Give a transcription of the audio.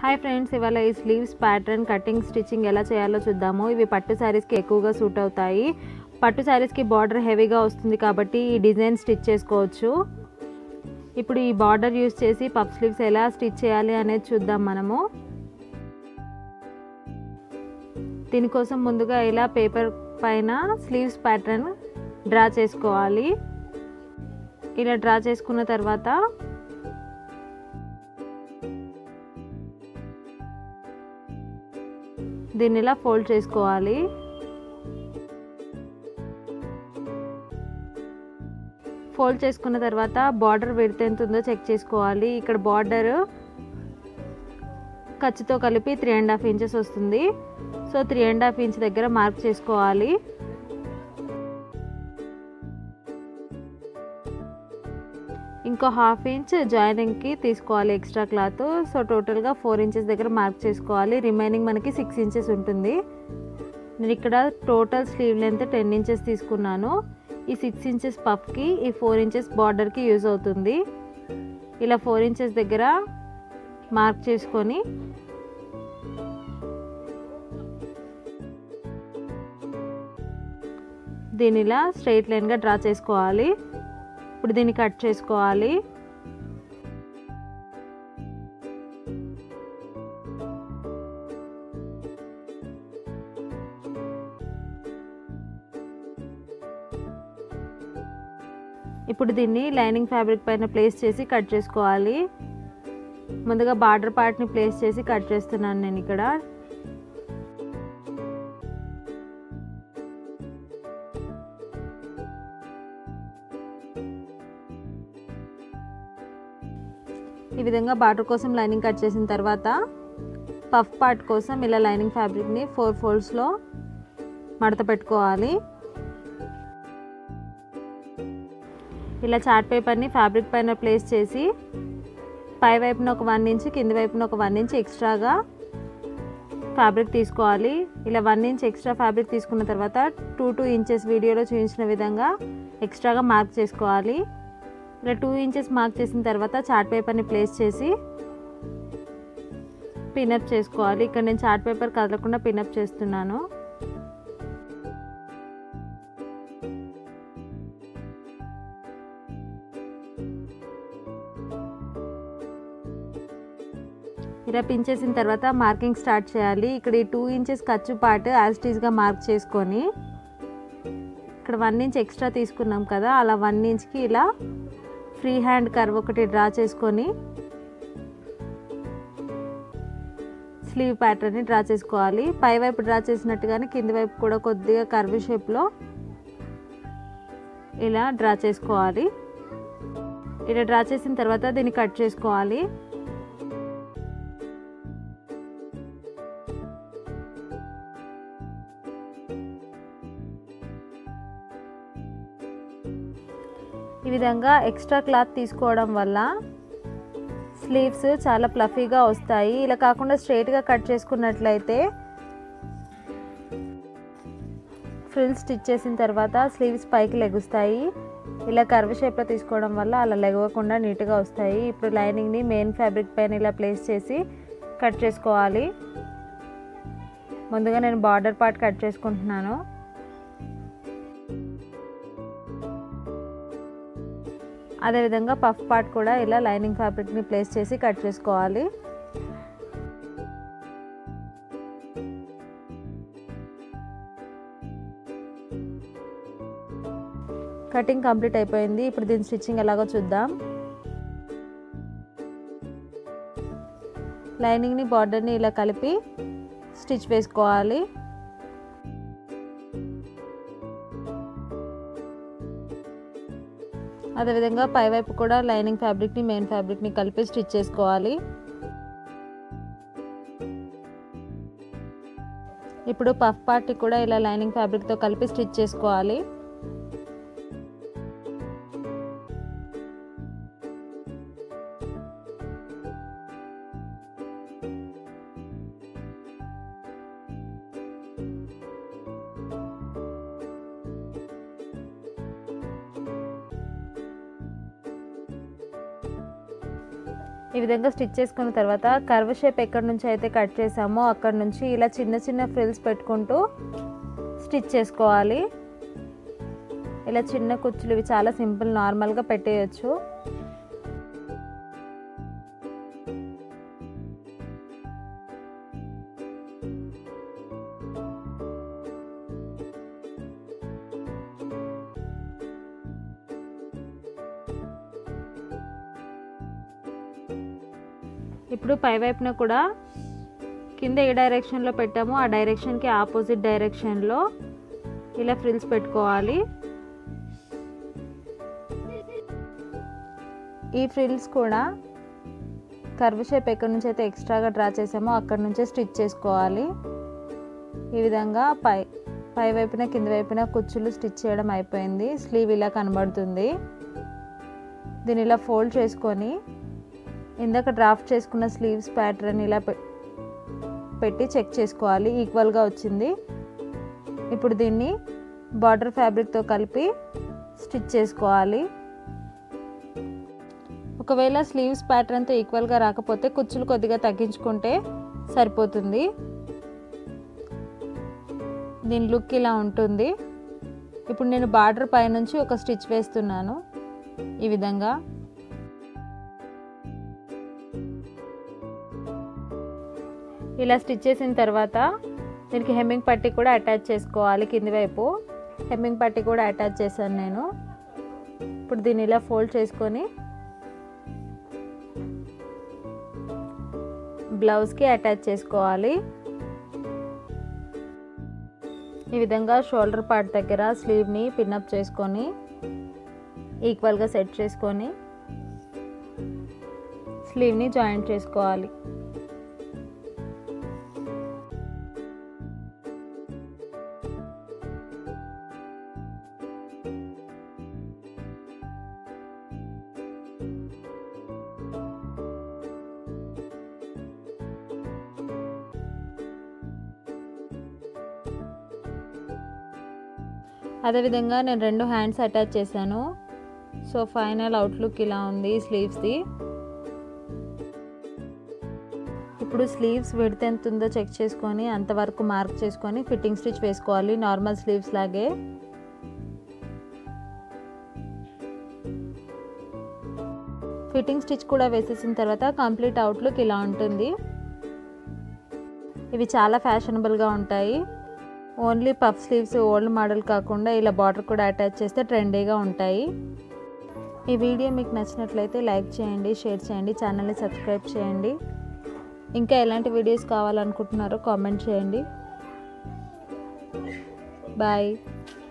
hi friends ఇవాళ ఈ sleeves pattern cutting stitching ఎలా చేయాలో చూద్దాము ఇవి పట్టు శారీస్కి ఎక్కువగా సూట్ అవుతాయి పట్టు శారీస్కి బార్డర్ హెవీగా వస్తుంది కాబట్టి ఈ డిజైన్ స్టిచ్ చేసుకోవచ్చు ఇప్పుడు ఈ బార్డర్ యూస్ చేసి పఫ్ స్లీవ్స్ ఎలా స్టిచ్ చేయాలి అనేది చూద్దాం మనము దీనికోసం ముందుగా ఇలా పేపర్ పైన స్లీవ్స్ ప్యాటర్న్ డ్రా చేసుకోవాలి ఇలా డ్రా చేసుకున్న తర్వాత దీన్ని ఇలా ఫోల్డ్ చేసుకోవాలి ఫోల్డ్ చేసుకున్న తర్వాత బార్డర్ విడత ఎంత ఉందో చెక్ చేసుకోవాలి ఇక్కడ బార్డర్ ఖర్చుతో కలిపి త్రీ అండ్ హాఫ్ ఇంచెస్ వస్తుంది so three and half inch దగ్గర మార్క్ చేసుకోవాలి ఇంకో హాఫ్ ఇంచ్ జాయినింగ్కి తీసుకోవాలి ఎక్స్ట్రా క్లాత్ సో టోటల్గా ఫోర్ ఇంచెస్ దగ్గర మార్క్ చేసుకోవాలి రిమైనింగ్ మనకి సిక్స్ ఇంచెస్ ఉంటుంది నేను ఇక్కడ total sleeve length ten inches తీసుకున్నాను ఈ సిక్స్ ఇంచెస్ పఫ్కి ఈ ఫోర్ ఇంచెస్ బార్డర్కి యూజ్ అవుతుంది ఇలా ఫోర్ ఇంచెస్ దగ్గర మార్క్ చేసుకొని దీని ఇలా స్ట్రైట్ లైన్గా డ్రా చేసుకోవాలి ఇప్పుడు దీన్ని కట్ చేసుకోవాలి ఇప్పుడు దీన్ని లైనింగ్ ఫ్యాబ్రిక్ పైన ప్లేస్ చేసి కట్ చేసుకోవాలి ముందుగా బార్డర్ పార్ట్ని ప్లేస్ చేసి కట్ చేస్తున్నాను నేను ఇక్కడ ఈ విధంగా బార్డర్ కోసం లైనింగ్ కట్ చేసిన తర్వాత పఫ్ పార్ట్ కోసం ఇలా లైనింగ్ ఫ్యాబ్రిక్ని ఫోర్ ఫోల్డ్స్లో మడత పెట్టుకోవాలి ఇలా చార్ట్ పేపర్ని ఫ్యాబ్రిక్ పైన ప్లేస్ చేసి పై వైపున ఒక వన్ ఇంచ్ కింది వైపున ఒక వన్ ఇంచ్ ఎక్స్ట్రాగా ఫ్యాబ్రిక్ తీసుకోవాలి ఇలా వన్ ఇంచ్ ఎక్స్ట్రా ఫ్యాబ్రిక్ తీసుకున్న తర్వాత టూ టూ ఇంచెస్ వీడియోలో చూపించిన విధంగా ఎక్స్ట్రాగా మార్క్ చేసుకోవాలి ఇలా టూ ఇంచెస్ మార్క్ చేసిన తర్వాత చార్ట్ పేపర్ని ప్లేస్ చేసి పినప్ చేసుకోవాలి ఇక్కడ నేను చార్ట్ పేపర్ కదలకుండా పినప్ చేస్తున్నాను ఇలా పిన్ చేసిన తర్వాత మార్కింగ్ స్టార్ట్ చేయాలి ఇక్కడ ఈ టూ ఇంచెస్ ఖర్చు పార్ట్ యాజ్టీస్గా మార్క్ చేసుకొని ఇక్కడ వన్ ఇంచ్ ఎక్స్ట్రా తీసుకున్నాం కదా అలా వన్ ఇంచ్కి ఇలా ఫ్రీ హ్యాండ్ కర్వ్ ఒకటి డ్రా చేసుకొని స్లీవ్ ప్యాటర్న్ని డ్రా చేసుకోవాలి పై వైపు డ్రా చేసినట్టుగానే కింది వైపు కూడా కొద్దిగా కర్వ్ షేప్లో ఇలా డ్రా చేసుకోవాలి ఇలా డ్రా చేసిన తర్వాత దీన్ని కట్ చేసుకోవాలి ఈ విధంగా ఎక్స్ట్రా క్లాత్ తీసుకోవడం వల్ల స్లీవ్స్ చాలా ప్లఫీగా వస్తాయి ఇలా కాకుండా స్ట్రైట్గా కట్ చేసుకున్నట్లయితే ఫ్రిల్ స్టిచ్ చేసిన తర్వాత స్లీవ్స్ పైకి లెగుస్తాయి ఇలా కర్వ్ షేప్లో తీసుకోవడం వల్ల అలా లెగవకుండా నీట్గా వస్తాయి ఇప్పుడు లైనింగ్ని మెయిన్ ఫ్యాబ్రిక్ పైన ఇలా ప్లేస్ చేసి కట్ చేసుకోవాలి ముందుగా నేను బార్డర్ పార్ట్ కట్ చేసుకుంటున్నాను అదేవిధంగా పఫ్ పార్ట్ కూడా ఇలా లైనింగ్ ఫ్యాబ్రిక్ని ప్లేస్ చేసి కట్ చేసుకోవాలి కటింగ్ కంప్లీట్ అయిపోయింది ఇప్పుడు దీని స్టిచ్చింగ్ ఎలాగో చూద్దాం లైనింగ్ని బార్డర్ని ఇలా కలిపి స్టిచ్ వేసుకోవాలి అదేవిధంగా పైవైపు కూడా లైనింగ్ ఫ్యాబ్రిక్ని మెయిన్ ఫ్యాబ్రిక్ని కలిపి స్టిచ్ చేసుకోవాలి ఇప్పుడు పఫ్ పార్ట్కి కూడా ఇలా లైనింగ్ ఫ్యాబ్రిక్తో కలిపి స్టిచ్ చేసుకోవాలి ఈ విధంగా స్టిచ్ చేసుకున్న తర్వాత కర్వ్ షేప్ ఎక్కడి నుంచి అయితే కట్ చేసామో అక్కడ నుంచి ఇలా చిన్న చిన్న ఫ్రిల్స్ పెట్టుకుంటూ స్టిచ్ చేసుకోవాలి ఇలా చిన్న కుచ్చులు ఇవి చాలా సింపుల్ నార్మల్గా పెట్టేయచ్చు ఇప్పుడు పై వైపున కూడా కింద ఏ డైరెక్షన్లో పెట్టామో ఆ డైరెక్షన్కి ఆపోజిట్ డైరెక్షన్లో ఇలా ఫ్రిల్స్ పెట్టుకోవాలి ఈ ఫ్రిల్స్ కూడా కర్వ్ షేప్ ఎక్కడి నుంచి అయితే ఎక్స్ట్రాగా డ్రా చేసామో అక్కడ నుంచే స్టిచ్ చేసుకోవాలి ఈ విధంగా పై పై వైపున కింద వైపున కుచ్చులు స్టిచ్ చేయడం అయిపోయింది స్లీవ్ ఇలా కనబడుతుంది దీన్ని ఇలా ఫోల్డ్ చేసుకొని ఇందాక డ్రాఫ్ట్ చేసుకున్న స్లీవ్స్ ప్యాటర్న్ ఇలా పెట్టి చెక్ చేసుకోవాలి ఈక్వల్గా వచ్చింది ఇప్పుడు దీన్ని బార్డర్ ఫ్యాబ్రిక్తో కలిపి స్టిచ్ చేసుకోవాలి ఒకవేళ స్లీవ్స్ ప్యాటర్న్తో ఈక్వల్గా రాకపోతే కుచ్చులు కొద్దిగా తగ్గించుకుంటే సరిపోతుంది దీని లుక్ ఇలా ఉంటుంది ఇప్పుడు నేను బార్డర్ పైనుంచి ఒక స్టిచ్ వేస్తున్నాను ఈ విధంగా ఇలా స్టిచ్ చేసిన తర్వాత దీనికి హెమ్మింగ్ పట్టి కూడా అటాచ్ చేసుకోవాలి కింది వైపు హెమ్మింగ్ పట్టి కూడా అటాచ్ చేశాను నేను ఇప్పుడు దీన్ని ఇలా ఫోల్డ్ చేసుకొని బ్లౌజ్కి అటాచ్ చేసుకోవాలి ఈ విధంగా షోల్డర్ పార్ట్ దగ్గర స్లీవ్ని పిన్అప్ చేసుకొని ఈక్వల్గా సెట్ చేసుకొని స్లీవ్ని జాయింట్ చేసుకోవాలి అదేవిధంగా నేను రెండు హ్యాండ్స్ అటాచ్ చేశాను సో ఫైనల్ అవుట్లుక్ ఇలా ఉంది స్లీవ్స్ది ఇప్పుడు స్లీవ్స్ విడత ఎంత ఉందో చెక్ చేసుకొని అంతవరకు మార్క్ చేసుకొని ఫిట్టింగ్ స్టిచ్ వేసుకోవాలి నార్మల్ స్లీవ్స్ లాగే ఫిట్టింగ్ స్టిచ్ కూడా వేసేసిన తర్వాత కంప్లీట్ అవుట్లుక్ ఇలా ఉంటుంది ఇవి చాలా ఫ్యాషనబుల్గా ఉంటాయి only puff sleeves old model కాకుండా ఇలా బార్డర్ కూడా అటాచ్ చేస్తే ట్రెండీగా ఉంటాయి ఈ వీడియో మీకు నచ్చినట్లయితే లైక్ చేయండి షేర్ చేయండి ఛానల్ని సబ్స్క్రైబ్ చేయండి ఇంకా ఎలాంటి వీడియోస్ కావాలనుకుంటున్నారో కామెంట్ చేయండి బాయ్